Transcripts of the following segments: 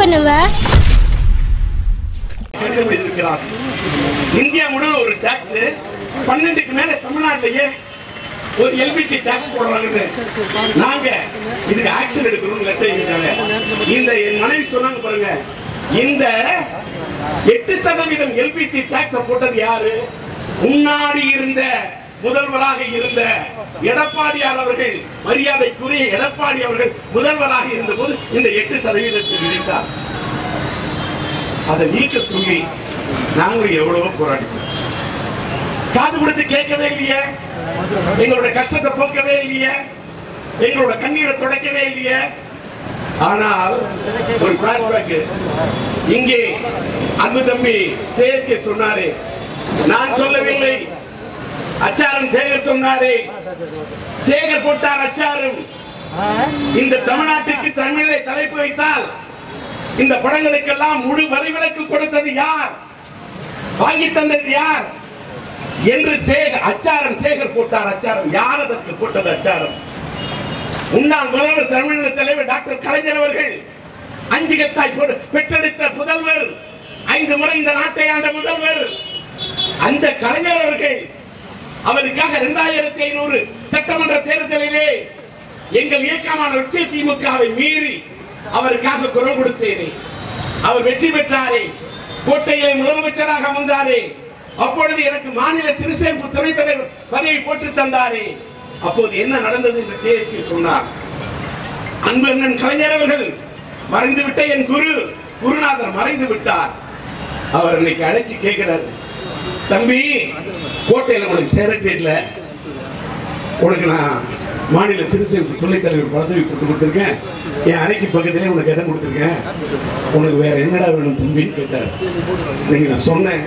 பண்ணுவ கடிதம் எழுதியிருக்கிறார் இந்தியா முழுவதும் ஒரு டாக்ஸ் பன்னெண்டுக்கு மேல தமிழ்நாட்டிலேயே ஒரு எல்பிடி டாக்ஸ் போடுறாங்கன்னு நாங்க இதுக்கு ஆக்ஷன் எடுக்கணும்னு லெட்டர் எழுதிட்டாங்க இந்த என் மனைவி சொன்னாங்க பாருங்க இந்த எட்டு சதவீதம் எல்பிடி டாக்ஸ் போட்டது யாரு முன்னாடி இருந்த முதல்வராக இருந்த எடப்பாடியார் அவர்கள் மரியாதைக்குரிய எடப்பாடி அவர்கள் முதல்வராக இருந்த போது இந்த எட்டு சதவீதத்தை விதித்தார் அதை நீக்க சொல்லி நாங்கள் எவ்வளவோ போராடினோம் காது கொடுத்து கேட்கவே இல்லையே எங்களோட கஷ்டத்தை போக்கவே இல்லையே எங்களோட கண்ணீரை துடைக்கவே இல்லையே ஆனால் ஒரு பிளாஷ்பேக் இங்கே அன்பு தம்பி ஜேஎஸ்கே சொன்னாரு நான் சொல்லவில்லை அச்சாரம் சேகர் சொன்னாரே சேகர் போட்டார் அச்சாரம் இந்த தமிழ்நாட்டுக்கு தமிழை தலைப்பு வைத்தால் இந்த படங்களுக்கெல்லாம் முழு வரி விலக்கு கொடுத்தது யார் வாங்கி தந்தது யார் என்று சேகர் அச்சாரம் சேகர் போட்டார் அச்சாரம் யார் அதற்கு போட்டது அச்சாரம் முன்னாள் முதல்வர் தமிழக தலைவர் டாக்டர் கலைஞர் அவர்கள் அஞ்சு கத்தாய் போடு- பெற்றெடுத்த புதல்வர் ஐந்து முறை இந்த நாட்டை ஆண்ட முதல்வர் அந்த கலைஞர் அவர்கள் அவருக்காக இரண்டாயிரத்தி ஐநூறு சட்டமன்ற தேர்தலிலே எங்கள் இயக்கமான லட்சிய திமுகவை மீறி அவருக்காக குரல் கொடுத்தேனே அவர் வெற்றி பெற்றாரே கோட்டையிலே முதலமைச்சராக வந்தாரே அப்பொழுது எனக்கு மாநில சிறுசேமிப்பு துணைத் தலைவர் பதவி போட்டு தந்தாரே அப்போது என்ன நடந்தது என்று ஜேஎஸ்கே சொன்னார் அன்பு அண்ணன் கலைஞர் அவர்கள் மறைந்து விட்ட என் குரு குருநாதர் மறைந்து விட்டார் அவர் இன்னைக்கு அழைச்சு கேட்கிறாரு தம்பி கோட்டையில உனக்கு செக்ரட்டரியேட்ல உனக்கு நான் மாநில சிறுசேமிப்பு துணைத் தலைவர் பதவி போட்டு கொடுத்துருக்கேன் என் அறைக்கு பக்கத்திலே உனக்கு இடம் கொடுத்துருக்கேன் உனக்கு வேற என்னடா வேணும் தம்பின்னு கேட்டார் இன்னைக்கு நான் சொன்னேன்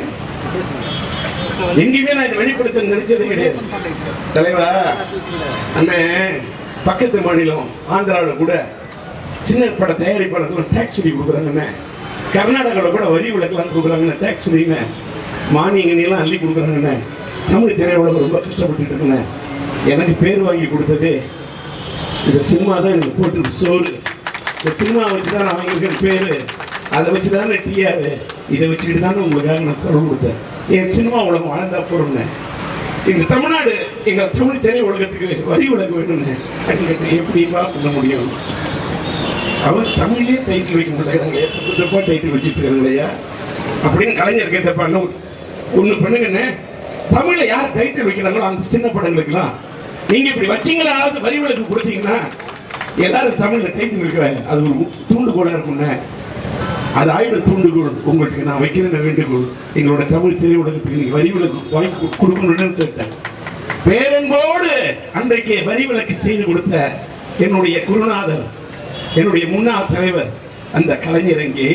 எங்கேயுமே நான் இதை வெளிப்படுத்த நினைச்சது கிடையாது தலைவா அண்ணே பக்கத்து மாநிலம் ஆந்திராவில் கூட சின்ன பட தயாரிப்பாளர்கள் டேக்ஸ் ஃப்ரீ கொடுக்குறாங்கண்ணே கர்நாடகாவில் கூட வரி விலக்கெல்லாம் கொடுக்குறாங்கண்ணே டேக்ஸ் ஃப்ரீன்னு மானியங்கனையெல்லாம் அள்ளி கொடுக்குறாங்கண்ணே தமிழ் திரையுலகம் ரொம்ப கஷ்டப்பட்டுட்டு இருக்குண்ணே எனக்கு பேர் வாங்கி கொடுத்தது இந்த சினிமா தான் எனக்கு போட்டு சோறு இந்த சினிமா வச்சு தான் நான் வாங்கியிருக்கேன் பேர் அதை வச்சு தானே டிஆர் இதை வச்சுக்கிட்டு தானே உங்களுக்காக நான் குரல் கொடுத்தேன் என் சினிமா உலகம் வாழ்ந்தா போறோம்னு இந்த தமிழ்நாடு எங்க தமிழ் திரை உலகத்துக்கு வரி விலக்கு வேணும்னு அப்படின்னு கேட்டேன் எப்படிப்பா பண்ண முடியும் அவர் தமிழ்லயே டைட்டில் வைக்க மாட்டேங்கிறாங்க எப்போ டைட்டில் வச்சுட்டு இருக்காங்களையா அப்படின்னு கலைஞர் கேட்டப்ப அண்ணன் ஒண்ணு பண்ணுங்கண்ணே தமிழ்ல யார் டைட்டில் வைக்கிறாங்களோ அந்த சின்ன படங்களுக்குலாம் நீங்க இப்படி வச்சீங்களாவது வரி விலக்கு கொடுத்தீங்கன்னா எல்லாரும் தமிழ்ல டைட்டில் வைக்கிறாங்க அது ஒரு தூண்டுகோலா இருக்கும்ண்ணே அது ஆயுத தூண்டுகோல் உங்களுக்கு நான் வைக்கிறேன் வேண்டுகோள் எங்களோட தமிழ் திரையுலகத்துக்கு நீங்க வரி விலக்கு வாங்கி கு- கொடுக்கணும்னு சொல்லிட்டேன் பேரன்போடு அன்றைக்கு வரி விலக்கு செய்து கொடுத்த என்னுடைய குருநாதர் என்னுடைய முன்னாள் தலைவர் அந்த கலைஞர் இங்கே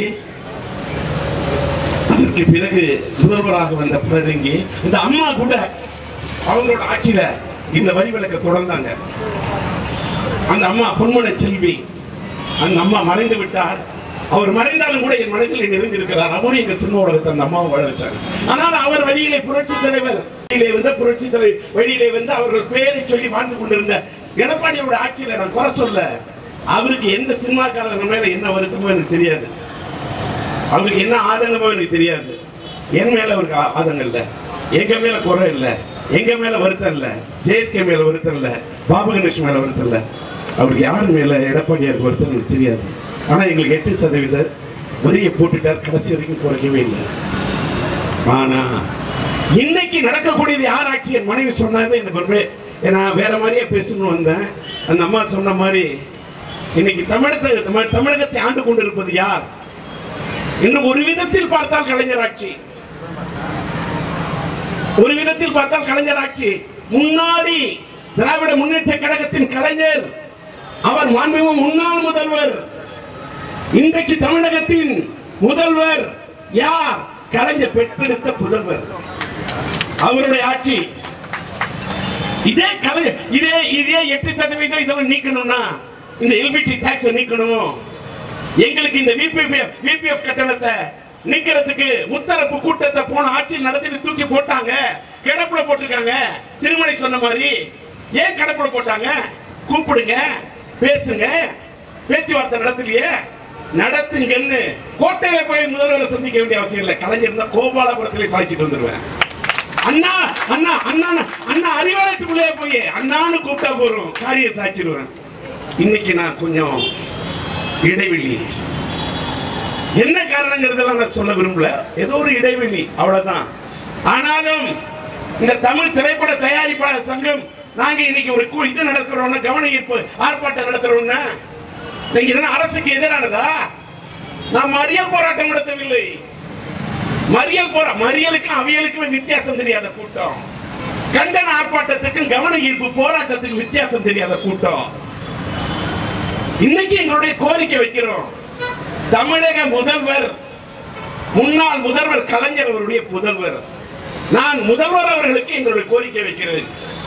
அதற்கு பிறகு முதல்வராக வந்த பிறகு இங்கே இந்த அம்மா கூட அவங்களோட ஆட்சியில இந்த வரி விலக்கை தொடர்ந்தாங்க அந்த அம்மா பொன்மன செல்வி அந்த அம்மா மறைந்து விட்டார் அவர் மறைந்தாலும் கூட என் மனதில் நிறைந்திருக்கிறார் அவரும் எங்க சின்ன உலகத்தை அந்த அம்மாவை வாழ வச்சாங்க ஆனால் அவர் வழியிலே புரட்சி தலைவர் வழியிலே வந்த புரட்சி தலைவர் வழியிலே வந்து அவர்கள் பெயரை சொல்லி வாழ்ந்து கொண்டிருந்த எடப்பாடியோட ஆட்சியில நான் குறை சொல்ல அவருக்கு எந்த சினிமாக்காரர் மேல என்ன வருத்தமோ எனக்கு தெரியாது அவருக்கு என்ன ஆதங்கமோ எனக்கு தெரியாது என் மேல அவருக்கு ஆ- ஆதங்கம் இல்லை எங்க மேல குறை இல்லை எங்க மேல வருத்தம் இல்லை ஜேஎஸ்கே மேல வருத்தம் இல்லை பாபு கணேஷ் மேல வருத்தம் இல்லை அவருக்கு யார் மேல எடப்பாடியாருக்கு வருத்தம் எனக்கு தெரியாது ஆனா எங்களுக்கு எட்டு சதவீத வரியை போட்டுட்டார் கடைசி வரைக்கும் குறைக்கவே இல்லை ஆனா இன்னைக்கு நடக்கக்கூடியது யார் ஆட்சி என் மனைவி சொன்னது எனக்கு ஒரு நான் வேற மாதிரியே பேசணும்னு வந்தேன் அந்த அம்மா சொன்ன மாதிரி இன்னைக்கு தமிழகத்தை தமிழ்- தமிழகத்தை ஆண்டு கொண்டிருப்பது யார் என்று ஒரு விதத்தில் பார்த்தால் கலைஞர் ஆட்சி ஒரு விதத்தில் பார்த்தால் கலைஞர் ஆட்சி முன்னாடி திராவிட முன்னேற்ற கழகத்தின் கலைஞர் அவர் மாண்புமிகு முன்னாள் முதல்வர் இன்றைக்கு தமிழகத்தின் முதல்வர் யார் கலைஞர் பெற்றெடுத்த புதல்வர் அவருடைய ஆட்சி இதே கலை இதே இதே எட்டு சதவீதம் இதெல்லாம் நீக்கணும்னா இந்த எல்பிடி டாக்ஸ் நீக்கணும் எங்களுக்கு இந்த விபிஎஃப் விபிஎஃப் கட்டணத்தை நீக்கிறதுக்கு முத்தரப்பு கூட்டத்தை போன ஆட்சி நடத்திட்டு தூக்கி போட்டாங்க கிடப்புல போட்டிருக்காங்க திருமணி சொன்ன மாதிரி ஏன் கிடப்புல போட்டாங்க கூப்பிடுங்க பேசுங்க பேச்சுவார்த்தை நடத்தலையே நடத்துங்கன்னு கோட்டையில போய் முதல்வரை சந்திக்க வேண்டிய அவசியம் இல்லை கலைஞர் இருந்தா கோபாலபுரத்திலே சாய்ச்சிட்டு வந்துருவேன் அண்ணா அண்ணா அண்ணா அண்ணா அறிவாலயத்துக்குள்ளே போய் அண்ணான்னு கூப்பிட்டா போறோம் காரியம் சாய்ச்சிருவேன் இன்னைக்கு நான் கொஞ்சம் இடைவெளி என்ன காரணங்கிறதெல்லாம் நான் சொல்ல விரும்பல ஏதோ ஒரு இடைவெளி அவ்வளவுதான் ஆனாலும் இந்த தமிழ் திரைப்பட தயாரிப்பாளர் சங்கம் நாங்க இன்னைக்கு ஒரு கு- இது நடத்துறோம்னா கவன ஈர்ப்பு ஆர்ப்பாட்டம் நடத்துறோம்னா நீங்க இதெல்லாம் அரசுக்கு எதிரானதா நாம் மறியல் போராட்டம் நடத்தவில்லை மறியல் போரா மறியலுக்கும் அவியலுக்குமே வித்தியாசம் தெரியாத கூட்டம் கண்டன ஆர்ப்பாட்டத்துக்கும் கவன ஈர்ப்பு போராட்டத்துக்கும் வித்தியாசம் தெரியாத கூட்டம் இன்னைக்கு எங்களுடைய கோரிக்கை வைக்கிறோம் தமிழக முதல்வர் முன்னாள் முதல்வர் கலைஞர் அவருடைய புதல்வர் நான் முதல்வர் அவர்களுக்கு எங்களுடைய கோரிக்கை வைக்கிறேன்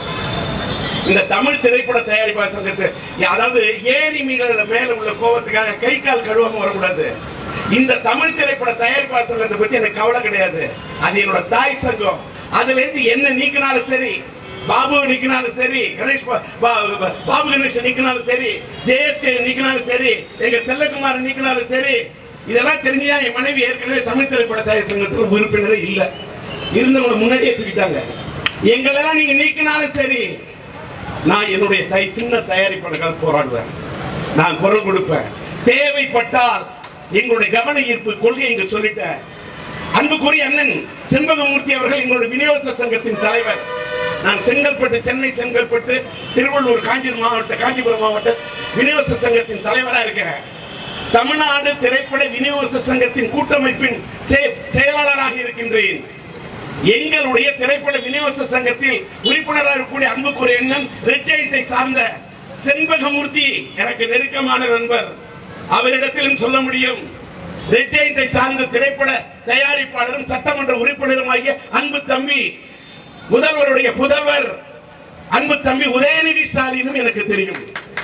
இந்த தமிழ் திரைப்பட தயாரிப்பாளர் சங்கத்தை அதாவது ஏரி மீன்கள் மேல உள்ள கோபத்துக்காக கை கால் கழுவாம வரக்கூடாது இந்த தமிழ் திரைப்பட தயாரிப்பாளர் சங்கத்தை பத்தி எனக்கு கவலை கிடையாது அது என்னோட தாய் சங்கம் அதுல இருந்து என்ன நீக்கினாலும் சரி பாபு நீக்கினாலும் சரி கணேஷ் பா- பா- பா- பாபு கணேஷ் நீக்கினாலும் சரி ஜேஎஸ்கே நீக்கினாலும் சரி எங்க செல்லகுமார் நீக்கினாலும் சரி இதெல்லாம் தெரிஞ்சா என் மனைவி ஏற்கனவே தமிழ் திரைப்பட தயார் சங்கத்தில் உறுப்பினரே இல்ல இருந்தவங்களை முன்னாடியே தூக்கிட்டாங்க எங்களெல்லாம் நீங்க நீக்கினாலும் சரி நான் என்னுடைய தை சின்ன தயாரிப்பாளர்கள் போராடுவேன் நான் குரல் கொடுப்பேன் தேவைப்பட்டால் எங்களுடைய கவன ஈர்ப்பு கொள்கை இங்கு சொல்லிட்டேன் அன்புக்குரிய அண்ணன் செண்பகமூர்த்தி அவர்கள் எங்களுடைய விநியோக சங்கத்தின் தலைவர் நான் செங்கல்பட்டு சென்னை செங்கல்பட்டு திருவள்ளூர் காஞ்சிபுரம் மாவட்ட காஞ்சிபுரம் மாவட்ட விநியோக சங்கத்தின் தலைவராக இருக்கிறேன் தமிழ்நாடு திரைப்பட விநியோக சங்கத்தின் கூட்டமைப்பின் செய- செயலாளராக இருக்கின்றேன் எங்களுடைய திரைப்பட விநியோக சங்கத்தில் உறுப்பினராக இருக்கக்கூடிய அன்புக்குரிய எண்ணம் ரெட் ஜெயந்தை சார்ந்த செண்பகமூர்த்தி எனக்கு நெருக்கமான நண்பர் அவரிடத்திலும் சொல்ல முடியும் ரெட் ஜெயந்தை சார்ந்த திரைப்பட தயாரிப்பாளரும் சட்டமன்ற உறுப்பினருமாகிய அன்பு தம்பி முதல்வருடைய புதல்வர் அன்பு தம்பி உதயநிதி ஸ்டாலினும் எனக்கு தெரியும்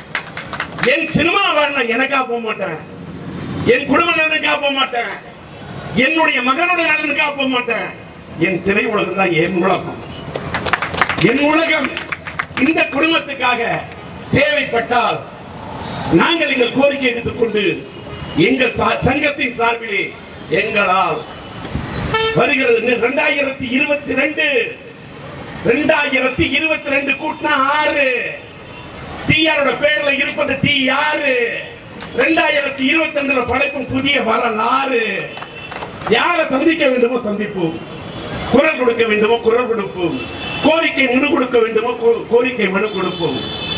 என் சினிமா வாழ்னா எனக்கா போக மாட்டேன் என் குடும்ப நலனுக்காக போக மாட்டேன் என்னுடைய மகனுடைய நலனுக்காக போக மாட்டேன் என் திரை உலகம் தான் என் உலகம் என் உலகம் இந்த குடும்பத்துக்காக தேவைப்பட்டால் நாங்கள் எங்கள் கோரிக்கை எடுத்துக்கொண்டு எங்கள் சா- சங்கத்தின் சார்பிலே எங்களால் வருகிறது ரெண்டாயிரத்தி இருபத்தி ரெண்டு ரெண்டாயிரத்தி இருபத்தி ரெண்டு கூட்டினா ஆறு டிஆரோட பேர்ல இருப்பது டி ஆறு ரெண்டாயிரத்தி இருபத்தி ரெண்டுல படைப்பும் புதிய வரலாறு யாரை சந்திக்க வேண்டுமோ சந்திப்போம் குரல் கொடுக்க வேண்டுமோ குரல் கொடுப்போம் கோரிக்கை மனு கொடுக்க வேண்டுமோ கோ- கோரிக்கை மனு கொடுப்போம்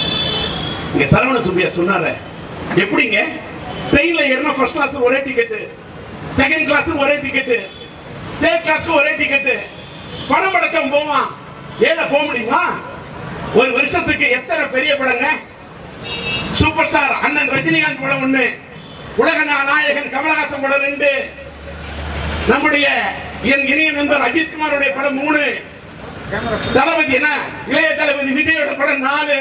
இங்க சரவண சுப்பியா சொன்னார எப்படிங்க ட்ரெயின்ல ஏறினா ஃபர்ஸ்ட் கிளாஸ் ஒரே டிக்கெட் செகண்ட் கிளாஸ் ஒரே டிக்கெட் தேர்ட் கிளாஸ்க்கு ஒரே டிக்கெட் பணம் படைச்சவன் போவான் ஏல போக முடியுமா ஒரு வருஷத்துக்கு எத்தனை பெரிய படங்க சூப்பர் ஸ்டார் அண்ணன் ரஜினிகாந்த் படம் ஒண்ணு உலக நா- நாயகன் கமலஹாசன் படம் ரெண்டு நம்முடைய என் இனிய நண்பர் அஜித் குமாருடைய படம் மூணு தளபதி என்ன இளைய தளபதி விஜயோட படம் நாலு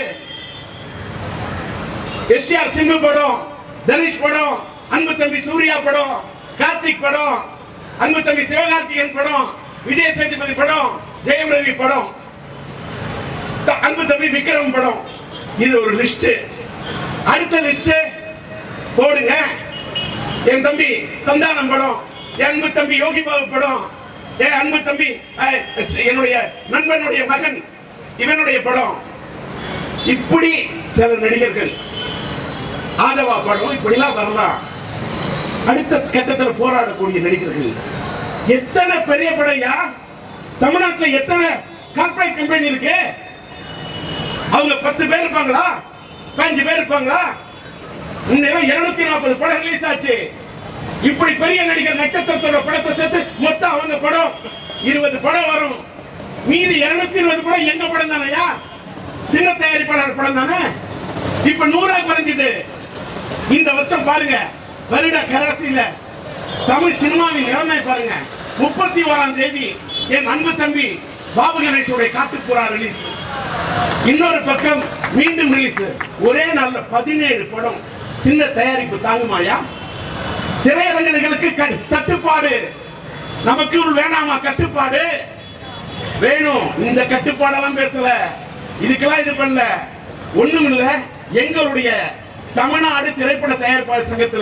எஸ்ஆர் சிம்பு படம் தனுஷ் படம் அன்பு தம்பி சூர்யா படம் கார்த்திக் படம் அன்பு தம்பி சிவகார்த்திகேயன் படம் விஜய் சேதுபதி படம் ஜெயம் ரவி படம் த- அன்பு தம்பி விக்ரம் படம் இது ஒரு லிஸ்ட் அடுத்த லிஸ்ட் போடுங்க என் தம்பி சந்தானம் படம் என் அன்பு தம்பி யோகி பாபு படம் என் அன்பு தம்பி அஹ், என்னுடைய நண்பனுடைய மகன் இவனுடைய படம் இப்படி சில நடிகர்கள் ஆதவா படம் இப்படிலாம் வரலாம் அடுத்த கட்டத்தில் போராடக்கூடிய நடிகர்கள் எத்தனை பெரிய படையா தமிழ்நாட்டில் எத்தனை கார்பரேட் கம்பெனி இருக்கு அவங்க பத்து பேர் இருப்பாங்களா பதினஞ்சு பேர் இருப்பாங்களா இன்னும் இருநூத்தி நாற்பது படம் ரிலீஸ் ஆச்சு இப்படி பெரிய நடிகர் நட்சத்திரத்தோட படத்தை சேர்த்து மொத்தம் அவங்க படம் இருபது படம் வரும் மீதி இருநூத்தி இருபது படம் எங்க படம் தானையா சின்ன தயாரிப்பாளர் படம் தானே இப்ப நூறா குறைஞ்சது இந்த வருஷம் பாருங்க வருட கரசியில தமிழ் சினிமாவின் நிலைமை பாருங்க முப்பத்தி ஓராம் தேதி என் அன்பு தம்பி பாபு கணேஷோட காட்டுப்புறா ரிலீஸ் இன்னொரு பக்கம் மீண்டும் ரிலீஸ் ஒரே நாள்ல பதினேழு படம் சின்ன தயாரிப்பு தாங்குமாயா திரையரங்குகளுக்கு க- தட்டுப்பாடு நமக்கு வேணாமா கட்டுப்பாடு வேணும் இந்த கட்டுப்பாடெல்லாம் பேசல இதுக்கெல்லாம் இது பண்ணல ஒண்ணும் இல்ல எங்களுடைய தமிழ்நாடு திரைப்பட தயாரிப்பாளர் சங்கத்துல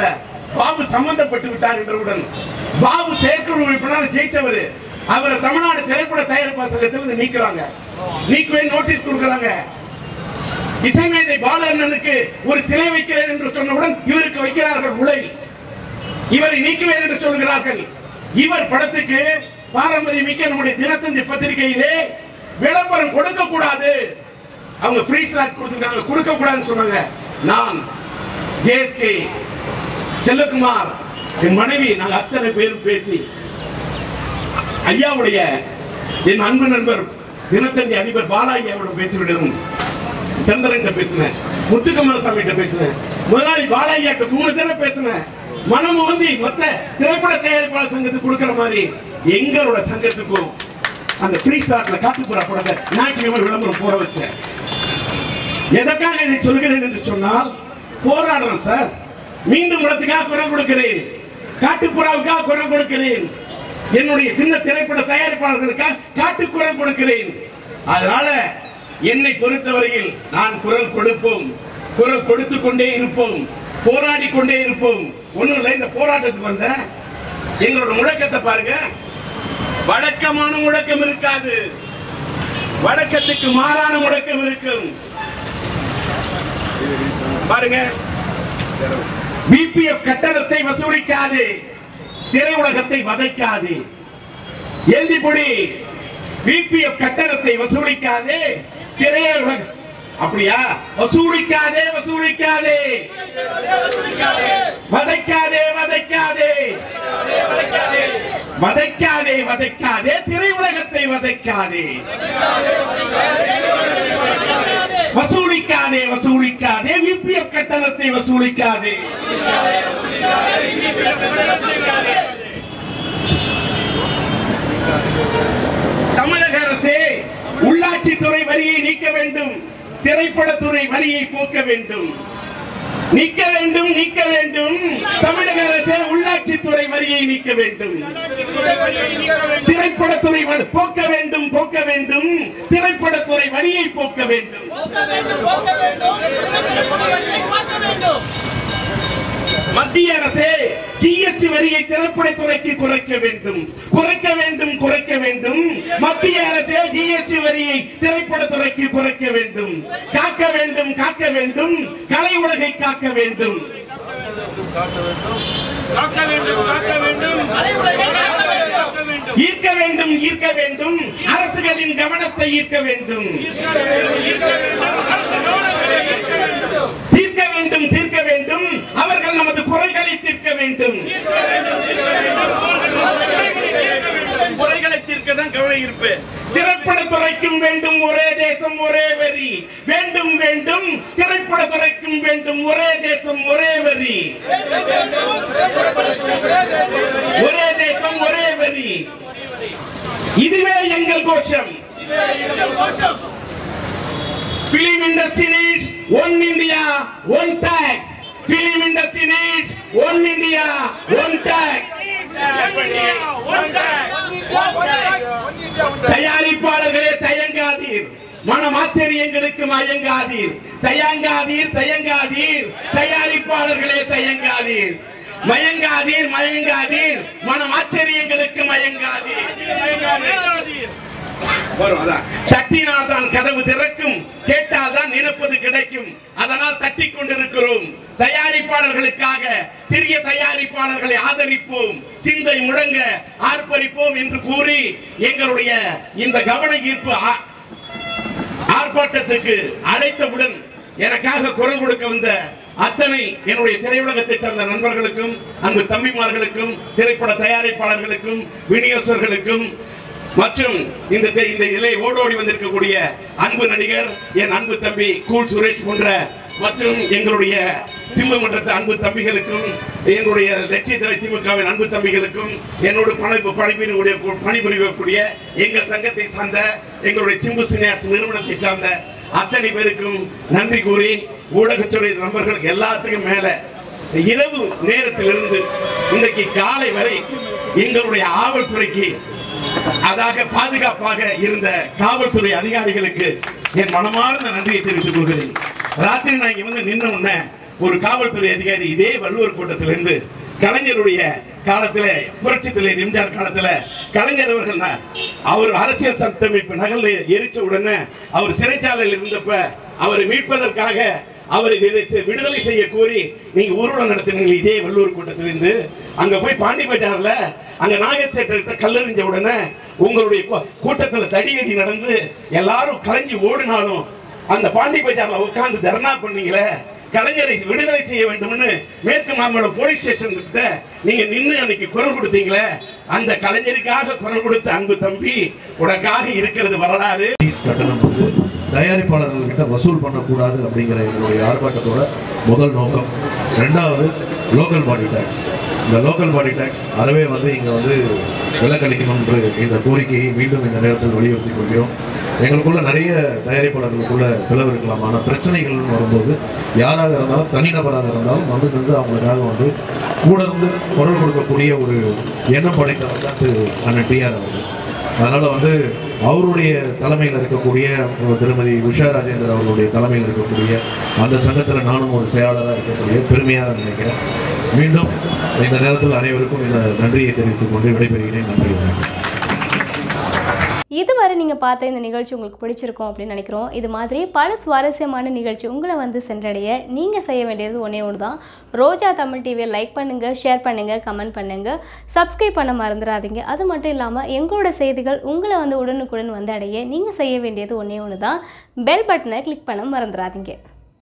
பாபு சம்பந்தப்பட்டு விட்டார் என்றவுடன் பாபு செயற்குழு உறுப்பினர் ஜெயிச்சவர் அவரை தமிழ்நாடு திரைப்பட தயாரிப்பு சங்கத்திலிருந்து நீக்குறாங்க நீக்குவே நோட்டீஸ் கொடுக்கறாங்க இசைமேதை பாலண்ணனுக்கு ஒரு சிலை வைக்கிறேன் என்று சொன்னவுடன் இவருக்கு வைக்கிறார்கள் உலை இவரை நீக்குவேன் என்று சொல்கிறார்கள் இவர் படத்துக்கு பாரம்பரிய மிக்க நம்முடைய தினத்தந்தி பத்திரிகையிலே விளம்பரம் கொடுக்க கூடாது அவங்க ஃப்ரீ ஸ்லாட் கொடுத்துருக்காங்க கொடுக்க கூடாதுன்னு சொன்னாங்க நான் ஜேஎஸ்கே செல்லகுமார் என் மனைவி நாங்க அத்தனை பேரும் பேசி ஐயாவுடைய என் அன்பு நண்பர் தினத்தந்தி அதிபர் பாலாஜியாவிடம் பேசிவிடவும் சந்திரன் பேசினேன் முத்துக்கமலசாமி கிட்ட பேசினேன் முதலாளி பாலாஜியாட்ட மூணு தடவை பேசினேன் மனம் வந்து மொத்த திரைப்பட தயாரிப்பாளர் சங்கத்துக்கு கொடுக்கிற மாதிரி எங்களோட சங்கத்துக்கும் அந்த ஃப்ரீ ஸ்லாட்ல காத்துப்புறா படத்தை ஞாயிற்றுக்கிழமை விளம்பரம் போட வச்சேன் எதற்காக இதை சொல்கிறேன் என்று சொன்னால் போராடுறோம் சார் மீண்டும் இடத்துக்காக குரல் கொடுக்கிறேன் காட்டுப்புறாவுக்காக குரல் கொடுக்கிறேன் என்னுடைய சின்ன திரைப்பட தயாரிப்பாளர்களுக்காக காட்டு குரல் கொடுக்கிறேன் அதனால என்னை பொறுத்தவரையில் நான் குரல் கொடுப்போம் குரல் கொடுத்து கொண்டே இருப்போம் போராடி கொண்டே இருப்போம் ஒண்ணும் இல்லை இந்த போராட்டத்துக்கு வந்த எங்களோட முழக்கத்தை பாருங்க வழக்கமான முழக்கம் இருக்காது வழக்கத்துக்கு மாறான முழக்கம் இருக்கும் பாருங்க பிபிஎஃப் கட்டணத்தை வசூலிக்காது திரையுலகத்தை வதைக்காது எழுதி பொடி பிபிஎஃப் கட்டணத்தை வசூலிக்காது திரையுலக அப்படியா வசூலிக்காதே வசூலிக்காதே வதைக்காதே வதைக்காதே வதைக்காதே வதைக்காதே திரையுலகத்தை வதைக்காதே வசூலிக்காதே வசூலிக்காதே விபிஎஃப் கட்டணத்தை வசூலிக்காதே தமிழக அரசே உள்ளாட்சித்துறை வரியை நீக்க வேண்டும் திரைப்படத்துறை வரியை போக்க வேண்டும் நீக்க வேண்டும் நீக்க வேண்டும் தமிழக அரசே உள்ளாட்சித்துறை வரியை நீக்க வேண்டும் திரைப்படத்துறை வரி- போக்க வேண்டும் போக்க வேண்டும் திரைப்படத்துறை வரியை போக்க வேண்டும் மத்திய அரசே ஜிஎஸ்டி வரியை திரைப்படத்துறைக்கு குறைக்க வேண்டும் குறைக்க வேண்டும் குறைக்க வேண்டும் மத்திய அரசே ஜிஎஸ்டி வரியை திரைப்படத்துறைக்கு குறைக்க வேண்டும் காக்க வேண்டும் காக்க வேண்டும் கலை உலகை காக்க வேண்டும் காக்க வேண்டும் காக்க வேண்டும் காக்க வேண்டும் ஈர்க்க வேண்டும் ஈர்க்க வேண்டும் அரசுகளின் கவனத்தை ஈர்க்க வேண்டும் அரசு கவனத்தை ஈர்க்க வேண்டும் தீர்க்க வேண்டும் தீர்க்க வேண்டும் அவர்கள் நமது குறைகளை தீர்க்க வேண்டும் குறைகளை தீர்க்க தான் கவலை இருப்பு திரைப்படத்துறைக்கும் வேண்டும் ஒரே தேசம் ஒரே வரி வேண்டும் வேண்டும் திரைப்படத்துறைக்கும் வேண்டும் ஒரே தேசம் ஒரே வரி ஒரே தேசம் ஒரே வரி இதுவே எங்கள் கோஷம் Film industry needs one India, one tax. Film industry needs one India, one tax. தயாரிப்பாளர்களே தயங்காதீர் மனம் ஆச்சரியங்களுக்கு மயங்காதீர் தயங்காதீர் தயங்காதீர் தயாரிப்பாளர்களே தயங்காதீர் மயங்காதீர் மயங்காதீர் மனம் ஆச்சரியங்களுக்கு மயங்காதீர் வரும் அதான் தட்டினால் தான் கதவு திறக்கும் கேட்டால் தான் நினைப்பது கிடைக்கும் அதனால் தட்டி கொண்டிருக்கிறோம் தயாரிப்பாளர்களுக்காக சிறிய தயாரிப்பாளர்களை ஆதரிப்போம் சிந்தை முழங்க ஆர்ப்பரிப்போம் என்று கூறி எங்களுடைய இந்த கவன ஈர்ப்பு ஆ- ஆர்ப்பாட்டத்துக்கு அழைத்தவுடன் எனக்காக குரல் கொடுக்க வந்த அத்தனை என்னுடைய திரையுலகத்தை சார்ந்த நண்பர்களுக்கும் அன்பு தம்பிமார்களுக்கும் திரைப்பட தயாரிப்பாளர்களுக்கும் விநியோகர்களுக்கும் மற்றும் இந்த தெ- இந்த இதிலே ஓடோடி வந்திருக்கக்கூடிய அன்பு நடிகர் என் அன்பு தம்பி கூல் சுரேஷ் போன்ற மற்றும் எங்களுடைய சிம்ம மன்றத்து அன்பு தம்பிகளுக்கும் எங்களுடைய லட்சிய தலை திமுகவின் அன்பு தம்பிகளுக்கும் என்னோடு பணி பணிபுரியக்கூடிய பணிபுரியக்கூடிய எங்கள் சங்கத்தை சார்ந்த எங்களுடைய சிம்பு சினியார்ஸ் நிறுவனத்தை சார்ந்த அத்தனை பேருக்கும் நன்றி கூறி ஊடகத்துறை நண்பர்களுக்கு எல்லாத்துக்கும் மேல இரவு நேரத்திலிருந்து இன்றைக்கு காலை வரை எங்களுடைய ஆவல்துறைக்கு அதாக பாதுகாப்பாக இருந்த காவல்துறை அதிகாரிகளுக்கு என் மனமார்ந்த நன்றியை தெரிவித்துக் கொள்கிறேன் ராத்திரி நான் இங்க வந்து நின்ன உடனே ஒரு காவல்துறை அதிகாரி இதே வள்ளுவர் கூட்டத்திலிருந்து கலைஞருடைய காலத்துல புரட்சி தலைவர் எம்ஜிஆர் காலத்துல கலைஞர் அவர்கள் ந- அவர் அரசியல் சட்டமைப்பு நகல் எரிச்ச உடனே அவர் சிறைச்சாலையில் இருந்தப்ப அவரை மீட்பதற்காக அவரை விடு- செ- விடுதலை செய்ய கோரி நீங்க ஊர்வலம் நடத்தினீங்க இதே வள்ளூர் கூட்டத்திலிருந்து அங்க போய் பாண்டி பஜார்ல அங்க நாகச்சேட்ட கல்லெறிஞ்ச உடனே உங்களுடைய கூ- கூட்டத்துல தடியடி நடந்து எல்லாரும் கலைஞ்சு ஓடினாலும் அந்த பாண்டி பஜார்ல உட்கார்ந்து தர்ணா பண்ணீங்களே கலைஞரை விடுதலை செய்ய வேண்டும்னு மேற்கு மாம்பலம் போலீஸ் ஸ்டேஷன் கிட்ட நீங்க நின்னு அன்னைக்கு குரல் கொடுத்தீங்களே அந்த கலைஞருக்காக குரல் கொடுத்த அன்பு தம்பி உனக்காக இருக்கிறது வரலாறு ஃபீஸ் கட்டணம் வந்து தயாரிப்பாளர்கள்கிட்ட வசூல் பண்ணக்கூடாது அப்படிங்கிற எங்களுடைய ஆர்ப்பாட்டத்தோட முதல் நோக்கம் ரெண்டாவது லோக்கல் பாடி டேக்ஸ் இந்த லோக்கல் பாடி டேக்ஸ் அறவே வந்து இங்கே வந்து விலக்களிக்கணும் என்று இந்த கோரிக்கையை மீண்டும் இந்த நேரத்தில் வலியுறுத்தி கொள்கிறோம் எங்களுக்குள்ள நிறைய தயாரிப்பாளர்களுக்குள்ள பிளவு இருக்கலாம் ஆனால் பிரச்சனைகள்னு வரும்போது யாராக இருந்தாலும் தனிநபராக இருந்தாலும் வந்து நின்று அவங்களுக்காக வந்து கூட இருந்து குரல் கொடுக்கக்கூடிய ஒரு எண்ணம் படைத்தவர் தான் திரு அண்ணன் டிஆர் அவர்கள் அதனால வந்து அவருடைய தலைமையில் இருக்கக்கூடிய திருமதி உஷா ராஜேந்தர் அவர்களுடைய தலைமையில் இருக்கக்கூடிய அந்த சங்கத்தில் நானும் ஒரு செயலாளராக இருக்கக்கூடிய பெருமையாக நினைக்கிறேன் மீண்டும் இந்த நேரத்தில் அனைவருக்கும் இந்த நன்றியை தெரிவித்துக் கொண்டு விடைபெறுகிறேன் நன்றி வணக்கம் இதுவரை நீங்கள் பார்த்த இந்த நிகழ்ச்சி உங்களுக்கு பிடிச்சிருக்கும் அப்படின்னு நினைக்கிறோம் இது மாதிரி பல சுவாரஸ்யமான நிகழ்ச்சி உங்களை வந்து சென்றடைய நீங்கள் செய்ய வேண்டியது ஒன்றே ஒன்று தான் ரோஜா தமிழ் டிவியை லைக் பண்ணுங்கள் ஷேர் பண்ணுங்கள் கமெண்ட் பண்ணுங்கள் சப்ஸ்கிரைப் பண்ண மறந்துடாதீங்க அது மட்டும் இல்லாமல் எங்களோட செய்திகள் உங்களை வந்து உடனுக்குடன் வந்து அடைய நீங்கள் செய்ய வேண்டியது ஒன்றே ஒன்று தான் பெல் பட்டனை கிளிக் பண்ண மறந்துடாதீங்க